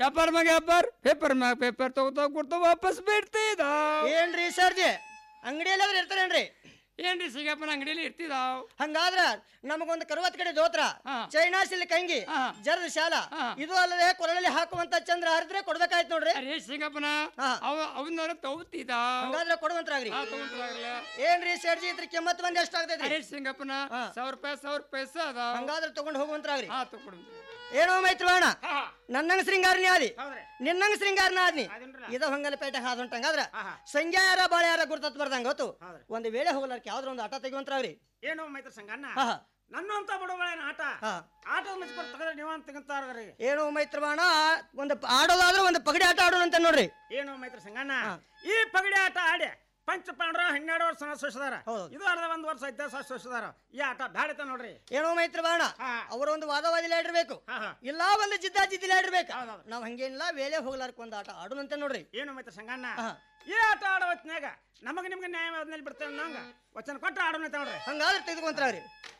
ವ್ಯಾಪಾರ ಮ್ಯಾಗ ವ್ಯಾಪಾರ ಪೇಪರ್ ಮ್ಯಾಗ ಪೇಪರ್ ತಗೋತಾ ಕೊಡ್ತಾ ವಾಪಸ್ ಬಿಡ್ತಿದ ಏನ್ರಿ ಸರ್ಜಿ ಅಂಗಡಿಯಲ್ಲಿ ಇರ್ತಾರೇನ್ರಿ ಏನ್ರಿ ಸಿಗಪ್ಪನ ಅಂಗಡಿಯಲ್ಲಿ ಇರ್ತಿದಾವ್ ಹಂಗಾದ್ರ ನಮಗೊಂದು ಕರುವತ್ ಕಡೆ ದೋತ್ರ ಚೈನಾ ಸಿಲ್ಕ್ ಅಂಗಿ ಜರದ ಶಾಲ ಇದು ಅಲ್ಲದೆ ಕೊರಳಲ್ಲಿ ಹಾಕುವಂತ ಚಂದ್ರ ಹರಿದ್ರೆ ಕೊಡ್ಬೇಕಾಯ್ತು ನೋಡ್ರಿ ಅರೇ ಸಿಗಪ್ಪನ ಅವ ಅವನ್ನ ತಗೋತಿದ ಹಂಗಾದ್ರೆ ಕೊಡುವಂತ್ರಾಗ್ರಿ ಹಾ ತಗೊಂಡ್ರಾಗ್ಲ ಏನ್ರಿ ಸರ್ಜಿ ಇದ್ರ ಕಿಮ್ಮತ್ ಬಂದ್ ಎಷ್ಟಾಗ್ತೈತಿ ಅರೇ ಸಿಂಗಪ್ಪನ ಸಾವಿರ ರೂಪಾಯಿ ಸಾವಿರ ರೂಪಾಯಿ ಅದ ಹಂಗಾದ್ರೆ ತಗೊಂಡ್ ಹೋಗುವಂತ್ರಾಗ್ರಿ ಹಾ ತಗೊಂಡು ಏನೋ ಮೈತ್ರವಾಣ ನನ್ನಂಗ ಶೃಂಗಾರನೇ ಆದಿ ನಿನ್ನಂಗ ಶೃಂಗಾರನ ಆದ್ನಿ ಇದ ಹೊಂಗಲಪೇಟೆ ಹಾದುಂಟಂಗಾದ್ರ ಸಂಖ್ಯಾ ಯಾರ ಬಾಳೆ ಯಾರ ಗುರ್ತತ್ ಬರ್ದಂಗ ಗೊತ್ತು ಒಂದು ವೇಳೆ ಹೋಗ್ಲಾರ್ಕ ಯಾವ್ದ್ರ ಒಂದು ಆಟ ತೆಗುವಂತ್ರಾಗ್ರಿ ಏನು ಮೈತ್ರ ಸಂಗಣ್ಣ ಹಾ, ಹಾ. ನನ್ನಂತ ಬಡವಳೇನ ಆಟ ಹಾ. ಆಟದ ಮಚ್ಕೊಡ್ ತೆಗೆದ್ರೆ ನೀವು ಅಂತ ತೆಗಂತಾರ್ರಿ ಏನೋ ಮೈತ್ರವಾಣ ಒಂದು ಆಡೋದಾದ್ರೆ ಒಂದು ಪಗಡಿ ಆಟ ಆಡೋಣ ಅಂತ ನೋಡ್ರಿ ಏನು ಮೈತ್ರ ಸಂಗಣ್ಣ ಈ ಪಗಡಿ ಆಟ ಆಡಿ ಪಂಚ ಪಾಂಡ್ರ ಹನ್ನೆರಡು ವರ್ಷ ಸೋಸಿದಾರ ಇದು ಅರ್ಧ ಒಂದ್ ವರ್ಷ ಐತೆ ಸೋಸಿದಾರ ಈ ಆಟ ಬ್ಯಾಡತ ನೋಡ್ರಿ ಏನೋ ಮೈತ್ರವಾಣ ಅವರ ಒಂದು ವಾದವಾದಿಲ್ಲ ಇಡಬೇಕು ಇಲ್ಲ ಒಂದು ಜಿದ್ದ ಜಿದ್ದಿಲ್ಲ ಇಡಬೇಕು ನಾವ್ ಹಂಗೇನಿಲ್ಲ ವೇಳೆ ಹೋಗ್ಲಾರ್ಕ ಒಂದು ಆಟ ಆಡೋಣಂತ ನೋಡ್ರಿ ಏನು ಮೈತ್ರ ಸಂಗಣ್ಣ ಈ ಆಟ ಆಡೋ ಹೊತ್ನ್ಯಾಗ ನಮಗ ನಿಮ್ಗೆ ನ್ಯಾಯ ಆದ್ಮೇಲೆ ಬಿಡ್ತೇವೆ ನಂಗ ವಚನ ಕೊಟ್ಟು ಆಡೋಣ ಅಂತ ನೋಡ್ರಿ ಹಂಗಾದ್ರೆ ತೆಗೆದುಕೊಂತ್ರಾಗ್ರಿ